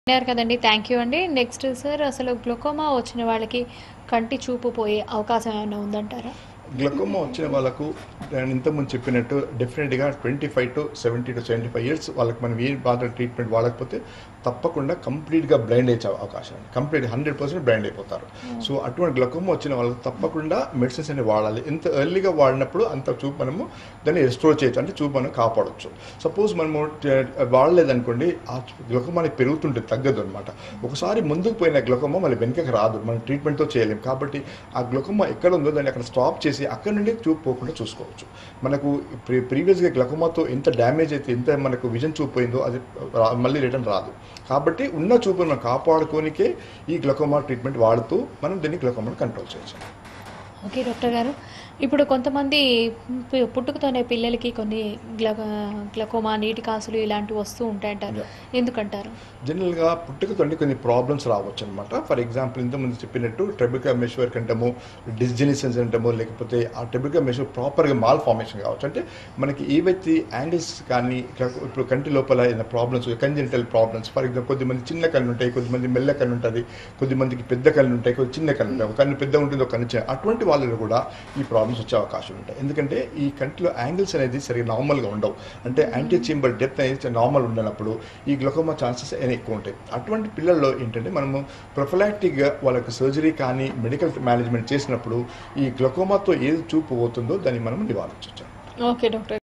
విన్నారు కదండి thank you అండి నెక్స్ట్ సార్ అసలు గ్లూకోమా వచ్చిన వాళ్ళకి కంటి చూపు పోయే అవకాశం ఏమైనా ఉందంటారా గ్లకోమా వచ్చిన వాళ్ళకు నేను ఇంతకుముందు చెప్పినట్టు డెఫినెట్గా twenty five to seventy to seventy five years వాళ్ళకి మనం ఏ బాధ ట్రీట్మెంట్ వాడకపోతే తప్పకుండా కంప్లీట్గా బ్లైండ్ అయ్యే అవకాశం ఉంది కంప్లీట్ హండ్రెడ్ పర్సెంట్ బ్లైండ్ అయిపోతారు సో అటువంటి గ్లకోమా వచ్చిన వాళ్ళకి తప్పకుండా మెడిసిన్స్ అనేవి వాడాలి ఎంత ఎర్లీగా వాడినప్పుడు అంత చూపు మనము దాన్ని రెస్టోర్ చేయొచ్చు అంటే చూపు మనం కాపాడొచ్చు సపోజ్ మనము ట- వాడలేదనుకోండి ఆ గ్లకోమా అనేది పెరుగుతుంటే తగ్గదు అనమాట ఒకసారి ముందుకు పోయిన గ్లకోమా మళ్ళీ వెనుకకి రాదు మనం ట్రీట్మెంట్తో చేయలేం కాబట్టి ఆ గ్లకోమా ఎక్కడ ఉందో దాన్ని అక్కడ స్టాప్ చేసి అక్కడ నుండి చూపు పోకుండా చూసుకోవచ్చు మనకు ప్రీ ప్రీవియస్గా గ్లకోమాతో ఎంత డ్యామేజ్ అయితే ఎంత మనకు విజన్ చూపు పోయిందో అది రా- మళ్ళీ రిటర్న్ రాదు కాబట్టి ఉన్న చూపును మనం కాపాడుకోనికే ఈ గ్లకోమా ట్రీట్మెంట్ వాడుతూ మనం దీన్ని గ్లకోమాను కంట్రోల్ చేయొచ్చు ఓకే డాక్టర్ గారు ఇప్పుడు కొంతమంది పు- పుట్టుకతోనే పిల్లలకి కొన్ని గ్ల గ్లకోమా నీటి కాసులు ఇలాంటివి వస్తూ ఉంటాయంటారు ఎందుకంటారు జనరల్గా పుట్టుకతోండి కొన్ని ప్రాబ్లమ్స్ రావచ్చు అనమాట ఫర్ ఎగ్జాంపుల్ ఇంతకుముందు చెప్పినట్టు ట్రెబికా మెషవర్క్ అంటాము డిస్జెనిసన్స్ అంటాము లేకపోతే ఆ ట్రెబికా మెషవర్ ప్రాపర్గా మాల్ ఫార్మేషన్ కావచ్చు అంటే మనకి ఏవైతే యాంగిల్స్ కానీ ఇట్లా ఇప్పుడు కంటి లోపల ఏదైనా problems congenital problems for example కొద్దిమంది చిన్న కళ్ళు ఉంటాయి కొద్దిమంది మెల్ల కళ్ళు ఉంటుంది కొద్దిమందికి పెద్ద కళ్ళు ఉంటాయి కొద్ది చిన్న కళ్ళు ఉంటాయి ఒక కన్ను పెద్ద ఉంటుంది ఒక కన్ను చిన్న అటువంటి వాళ్ళలో కూడా ఈ ప్రాబ్లమ్స్ వచ్చే అవకాశం ఉంటాయి ఎందుకంటే ఈ కంటిలో యాంగిల్స్ అనేది సరిగ్గా నార్మల్గా ఉండవు అంటే యాంటీ చేంబర్ డెప్త్ అనేది నార్మల్ ఉండనప్పుడు ఈ గ్లకోమా ఛాన్సెస్ అనేవి ఎక్కువ ఉంటాయి అటువంటి పిల్లల్లో ఏంటంటే మనము ప్రొఫలాక్టిక్గా వాళ్ళకి సర్జరీ కానీ మెడికల్ మేనేజ్మెంట్ చేసినప్పుడు ఈ గ్లకోమాతో ఏది చూపు పోతుందో దాన్ని మనం నివారించవచ్చు ఓకే డాక్టర్